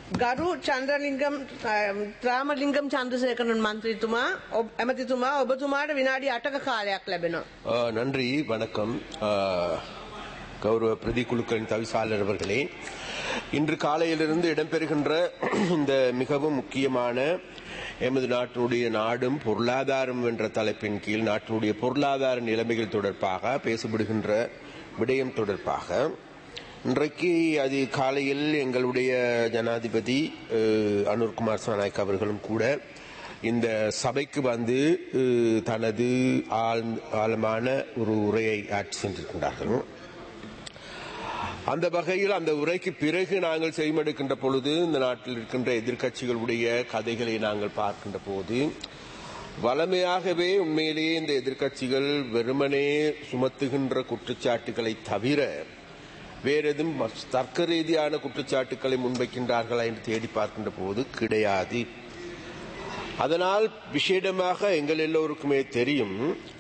ගරු චන්ද්‍රලිංගම් ත්‍රාමලිංගම් චන්ද්‍රසේකරන් මන්ත්‍රීතුමා ඔබ- ඇමතිතුමා ඔබතුමාට විනාඩි අටක කාලයක් ලැබෙනවා. ஆ, நன்றி வணக்கம் ஆ, கௌரவ பிரதி குழுக்களின் தவிசாளர் அவர்களே இன்று காலையிலிருந்து இடம்பெறுகின்ற இந்த மிகவும் முக்கியமான எமது நாட்டினுடைய நாடும் பொருளாதாரம் என்ற தலைப்பின் கீழ் நாட்டினுடைய பொருளாதார நிலைமைகள் தொடர்பாக பேசப்படுகின்ற விடயம் தொடர்பாக இன்றைக்கு அது காலையில் எங்களுடைய ஜனாதிபதி அஹ், அனுர்குமார் சாநாயக் அவர்களும் கூட இந்த சபைக்கு வந்து அஹ், தனது ஆழ்- ஆழமான ஒரு உரையை ஆற்றி சென்றிருக்கின்றார்கள் அந்த வகையில் அந்த உரைக்கு பிறகு நாங்கள் செய்மடுக்கின்ற பொழுது இந்த நாட்டில் இருக்கின்ற எதிர்க்கட்சிகளுடைய கதைகளை நாங்கள் பார்க்கின்ற போது வளமையாகவே உண்மையிலேயே இந்த எதிர்க்கட்சிகள் வெறுமனே சுமத்துகின்ற குற்றச்சாட்டுகளை தவிர வேறெதும் தர்க்க ரீதியான குற்றச்சாட்டுக்களை முன்வைக்கின்றார்களா என்று தேடி பார்க்கின்ற போது கிடையாது அதனால் விசேடமாக எங்கள் எல்லோருக்குமே தெரியும்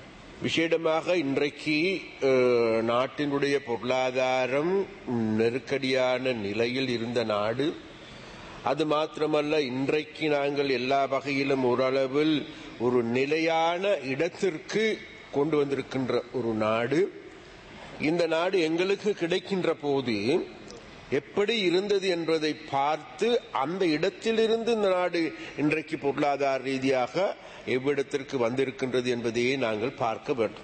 விசேடமாக இன்றைக்கு அஹ், நாட்டினுடைய பொருளாதாரம் நெருக்கடியான நிலையில் இருந்த நாடு அது மாத்திரமல்ல இன்றைக்கு நாங்கள் எல்லா வகையிலும் ஓரளவில் ஒரு நிலையான இடத்திற்கு கொண்டு வந்திருக்கின்ற ஒரு நாடு இந்த நாடு எங்களுக்கு கிடைக்கின்ற போது எப்படி இருந்தது என்பதை பார்த்து அந்த இடத்திலிருந்து இந்த நாடு இன்றைக்கு பொருளாதார ரீதியாக எவ்விடத்திற்கு வந்திருக்கின்றது என்பதையே நாங்கள் பார்க்க வேண்டும்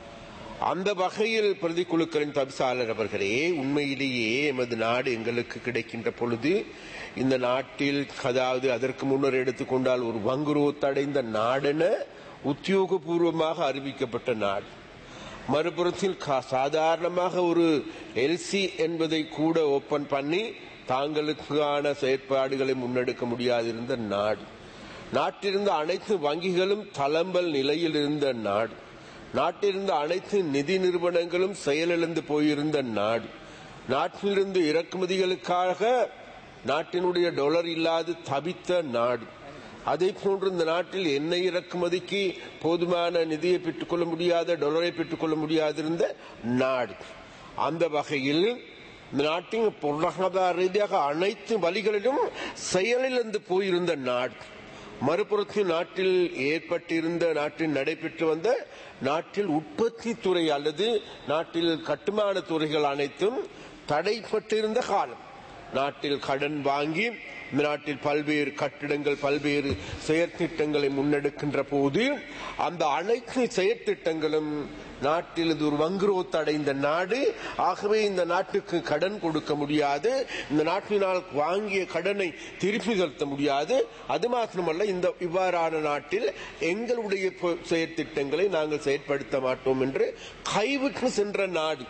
அந்த வகையில் பிரதிக்குழுக்களின் தவிசாளர் அவர்களே உண்மையிலேயே எமது நாடு எங்களுக்கு கிடைக்கின்ற பொழுது இந்த நாட்டில் அதாவது அதற்கு முன்னர் எடுத்துக்கொண்டால் ஒரு வங்குரோத்தடைந்த நாடென உத்தியோகபூர்வமாக அறிவிக்கப்பட்ட நாடு மறுபுறத்தில் கா- சாதாரணமாக ஒரு எல்சி என்பதை கூட ஓபன் பண்ணி தாங்களுக்கான செயற்பாடுகளை முன்னெடுக்க முடியாதிருந்த நாடு நாட்டிலிருந்த அனைத்து வங்கிகளும் தளம்பல் நிலையில் இருந்த நாடு நாட்டிலிருந்த அனைத்து நிதி நிறுவனங்களும் செயலிழந்து போயிருந்த நாடு நாட்டிலிருந்து இறக்குமதிகளுக்காக நாட்டினுடைய டாலர் இல்லாது தவித்த நாடு அதே போன்று இந்த நாட்டில் எண்ணெய் இறக்குமதிக்கு போதுமான நிதியை பெற்றுக்கொள்ள முடியாத டாலரை பெற்றுக்கொள்ள முடியாதிருந்த நாடு அந்த வகையில் இந்த நாட்டின் பொருளாதார ரீதியாக அனைத்து வழிகளிலும் செயலிழந்து போயிருந்த நாடு மறுபுறத்தில் நாட்டில் ஏற்பட்டிருந்த நாட்டில் நடைபெற்று வந்த நாட்டில் உற்பத்தி துறை அல்லது நாட்டில் கட்டுமான துறைகள் அனைத்தும் தடைப்பட்டிருந்த காலம் நாட்டில் கடன் வாங்கி இந்த நாட்டில் பல்வேறு கட்டிடங்கள் பல்வேறு செயற்திட்டங்களை முன்னெடுக்கின்ற போது அந்த அனைத்து செயற்திட்டங்களும் நாட்டில் இது ஒரு வங்குரோத்து அடைந்த நாடு ஆகவே இந்த நாட்டுக்கு கடன் கொடுக்க முடியாது இந்த நாட்டினால் வாங்கிய கடனை திருப்பி செலுத்த முடியாது அது மாத்திரமல்ல இந்த இவ்வாறான நாட்டில் எங்களுடைய பொ- செயற்திட்டங்களை நாங்கள் செயற்படுத்த மாட்டோம் என்று கைவிட்டு சென்ற நாடு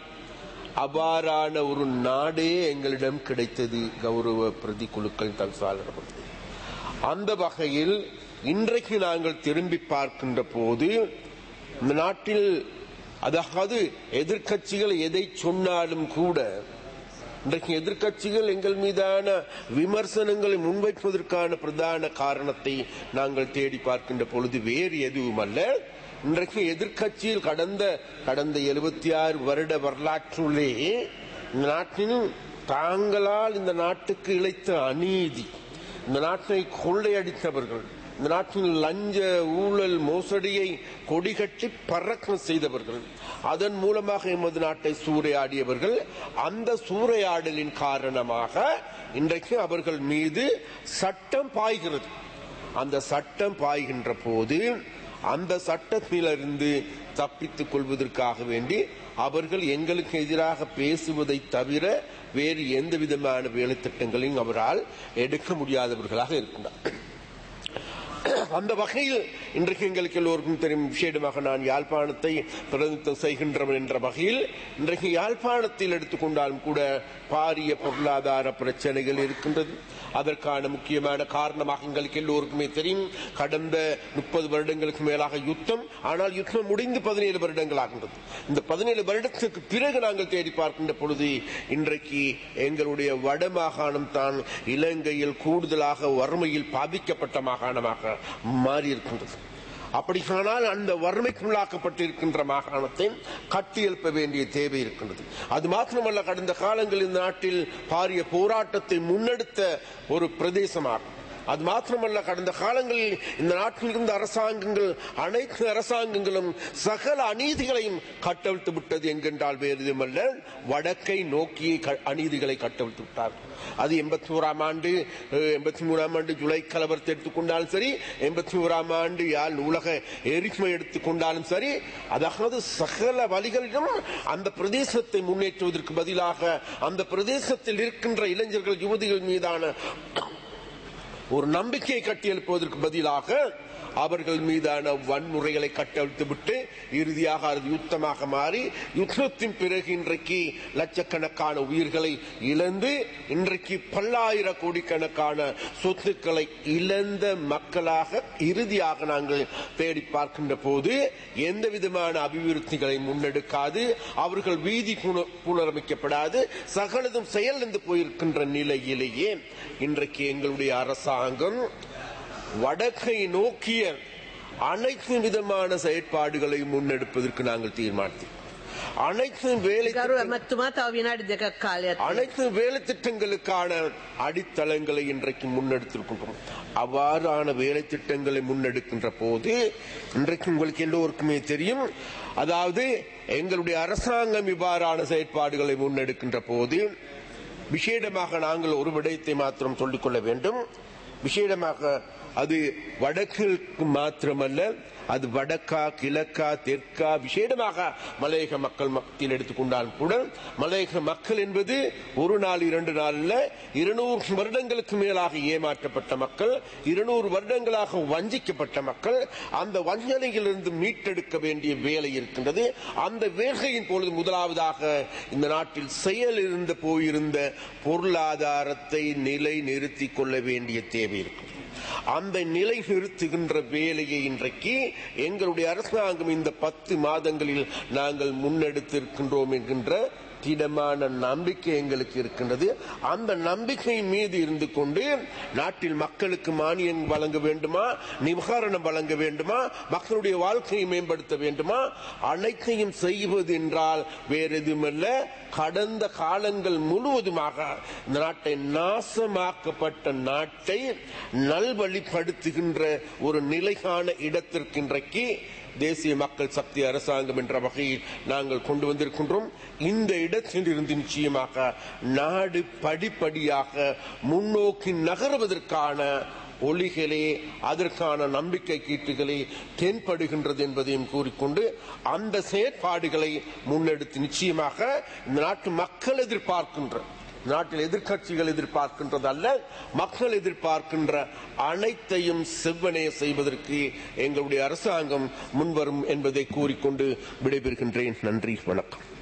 அவ்வாறான ஒரு நாடே எங்களிடம் கிடைத்தது கௌரவ பிரதி குழுக்கள் தவிசாளர் அவர்களே. அந்த வகையில் இன்றைக்கு நாங்கள் திரும்பி பார்க்கின்ற போது இந்த நாட்டில் அதாவது எதிர்க்கட்சிகள் எதை சொன்னாலும் கூட இன்றைக்கு எதிர்க்கட்சிகள் எங்கள் மீதான விமர்சனங்களை முன்வைப்பதற்கான பிரதான காரணத்தை நாங்கள் தேடி பார்க்கின்ற பொழுது வேறு எதுவும் அல்ல இன்றைக்கு எதிர்க்கட்சியில் கடந்த கடந்த எழுபத்தி ஆறு வருட வரலாற்றுள்ளே இந்த நாட்டின் தாங்களால் இந்த நாட்டுக்கு இழைத்த அநீதி இந்த நாட்டை கொள்ளையடித்தவர்கள் இந்த நாட்டில் லஞ்ச ஊழல் மோசடியை கொடிகட்டி பறக்க செய்தவர்கள் அதன் மூலமாக எமது நாட்டை சூறையாடியவர்கள் அந்த சூறையாடலின் காரணமாக இன்றைக்கு அவர்கள் மீது சட்டம் பாய்கிறது அந்த சட்டம் பாய்கின்ற போது அந்த சட்டத்திலிருந்து தப்பித்துக் கொள்வதற்காக வேண்டி அவர்கள் எங்களுக்கு எதிராக பேசுவதை தவிர வேறு எந்த விதமான வேலை திட்டங்களையும் அவரால் எடுக்க முடியாதவர்களாக இருக்கின்றார் அந்த வகையில் இன்றைக்கு எங்களுக்கு எல்லோருக்கும் தெரியும் விசேடமாக நான் யாழ்ப்பாணத்தை பிரதிநிதித்துவம் செய்கின்றவன் என்ற வகையில் இன்றைக்கு யாழ்ப்பாணத்தில் எடுத்துக்கொண்டாலும் கூட பாரிய பொருளாதார பிரச்சனைகள் இருக்கின்றது அதற்கான முக்கியமான காரணமாக எங்களுக்கு எல்லோருக்குமே தெரியும் கடந்த முப்பது வருடங்களுக்கு மேலாக யுத்தம் ஆனால் யுத்தம் முடிந்து பதினேழு வருடங்கள் ஆகின்றது இந்த பதினேழு வருடத்துக்கு பிறகு நாங்கள் தேடி பார்க்கின்ற பொழுது இன்றைக்கு எங்களுடைய வட மாகாணம் தான் இலங்கையில் கூடுதலாக வறுமையில் பாதிக்கப்பட்ட மாகாணமாக மாறி இருக்கின்றது அப்படியானால் அந்த வறுமைக்குள்ளாக்கப்பட்டிருக்கின்ற மாகாணத்தை கட்டியெழுப்ப வேண்டிய தேவை இருக்கின்றது அது மாத்திரமல்ல கடந்த காலங்களில் இந்த நாட்டில் பாரிய போராட்டத்தை முன்னெடுத்த ஒரு பிரதேசமாகும் அது மாத்திரமல்ல கடந்த காலங்களில் இந்த நாட்டில் இருந்த அரசாங்கங்கள் அனைத்து அரசாங்கங்களும் சகல அநீதிகளையும் கட்டவிழ்த்து விட்டது என்கின்றால் வேறு எதுவுமல்ல வடக்கை நோக்கி க- அநீதிகளை கட்டவிழ்த்து விட்டார்கள் அது எண்பத்தி ஓராம் ஆண்டு எண்பத்தி மூணாம் ஆண்டு ஜூலை கலவரத்தை எடுத்துக்கொண்டாலும் சரி எண்பத்தி ஓராம் ஆண்டு யாழ் நூலக எரிமை எடுத்துக்கொண்டாலும் சரி அதாவது சகல வழிகளிலும் அந்த பிரதேசத்தை முன்னேற்றுவதற்கு பதிலாக அந்த பிரதேசத்தில் இருக்கின்ற இளைஞர்கள் யுவதிகள் மீதான ஒரு நம்பிக்கையை கட்டியெழுப்புவதற்கு பதிலாக அவர்கள் மீதான வன்முறைகளை கட்டவிழ்த்து விட்டு இறுதியாக அது யுத்தமாக மாறி யுத்தத்தின் பிறகு இன்றைக்கு லட்சக்கணக்கான உயிர்களை இழந்து இன்றைக்கு பல்லாயிர கோடிக்கணக்கான சொத்துக்களை இழந்த மக்களாக இறுதியாக நாங்கள் தேடி பார்க்கின்ற போது எந்த விதமான அபிவிருத்திகளை முன்னெடுக்காது அவர்கள் வீதி புன- புனரமைக்கப்படாது சகலதும் செயலிழந்து போயிருக்கின்ற நிலையிலேயே இன்றைக்கு எங்களுடைய அரசாங்கம் வடக்கை நோக்கிய அனைத்து விதமான செயற்பாடுகளை முன்னெடுப்பதற்கு நாங்கள் தீர்மானித்தோம் அனைத்து வேலை ගරු ඇමත්තුමා තව විනාඩි දෙකක් කාලයක් තියෙනවා. அனைத்து வேலை திட்டங்களுக்கான அடித்தளங்களை இன்றைக்கு முன்னெடுத்திருக்கின்றோம் அவ்வாறான வேலை திட்டங்களை முன்னெடுக்கின்ற போது இன்றைக்கு உங்களுக்கு எல்லோருக்குமே தெரியும் அதாவது எங்களுடைய அரசாங்கம் இவ்வாறான செயற்பாடுகளை முன்னெடுக்கின்ற போது விசேடமாக நாங்கள் ஒரு விடயத்தை மாத்திரம் சொல்லிக்கொள்ள வேண்டும் விசேடமாக அது வடக்கிற்கு மாத்திரமல்ல அது வடக்கா கிழக்கா தெற்கா விசேடமாக மலையக மக்கள் மத்தியில் எடுத்துக்கொண்டாலும் கூட மலையக மக்கள் என்பது ஒரு நாள் இரண்டு நாள்ல இருநூறு வருடங்களுக்கு மேலாக ஏமாற்றப்பட்ட மக்கள் இருநூறு வருடங்களாக வஞ்சிக்கப்பட்ட மக்கள் அந்த வஞ்சனையிலிருந்து மீட்டெடுக்க வேண்டிய வேலை இருக்கின்றது அந்த வேலையின் பொழுது முதலாவதாக இந்த நாட்டில் செயல் இருந்த போயிருந்த பொருளாதாரத்தை நிலை நிறுத்திக் கொள்ள வேண்டிய தேவை இருக்கு அந்த நிலை நிறுத்துகின்ற வேலையை இன்றைக்கு எங்களுடைய அரசாங்கம் இந்த பத்து மாதங்களில் நாங்கள் முன்னெடுத்திருக்கின்றோம் என்கின்ற திடமான நம்பிக்கை எங்களுக்கு இருக்கின்றது அந்த நம்பிக்கை மீது இருந்து கொண்டு நாட்டில் மக்களுக்கு மானியம் வழங்க வேண்டுமா நிவாரணம் வழங்க வேண்டுமா மக்களுடைய வாழ்க்கையை மேம்படுத்த வேண்டுமா அனைத்தையும் செய்வது என்றால் வேறு எதுவுமல்ல கடந்த காலங்கள் முழுவதுமாக இந்த நாட்டை நாசமாக்கப்பட்ட நாட்டை நல்வழிப்படுத்துகின்ற ஒரு நிலைகான இடத்திற்கு இன்றைக்கு தேசிய மக்கள் சக்தி அரசாங்கம் என்ற வகையில் நாங்கள் கொண்டு வந்திருக்கின்றோம் இந்த இடத்தில் இருந்து நிச்சயமாக நாடு படிப்படியாக முன்னோக்கி நகருவதற்கான ஒளிகளே அதற்கான நம்பிக்கை கீட்டுகளே தென்படுகின்றது என்பதையும் கூறிக்கொண்டு அந்த செயற்பாடுகளை முன்னெடுத்து நிச்சயமாக இந்த நாட்டு மக்கள் எதிர்பார்க்கின்ற நாட்டில் எதிர்க்கட்சிகள் எதிர்பார்க்கின்றது அல்ல மக்கள் எதிர்பார்க்கின்ற அனைத்தையும் செவ்வனே செய்வதற்கு எங்களுடைய அரசாங்கம் முன்வரும் என்பதை கூறிக்கொண்டு விடைபெறுகின்றேன் நன்றி வணக்கம்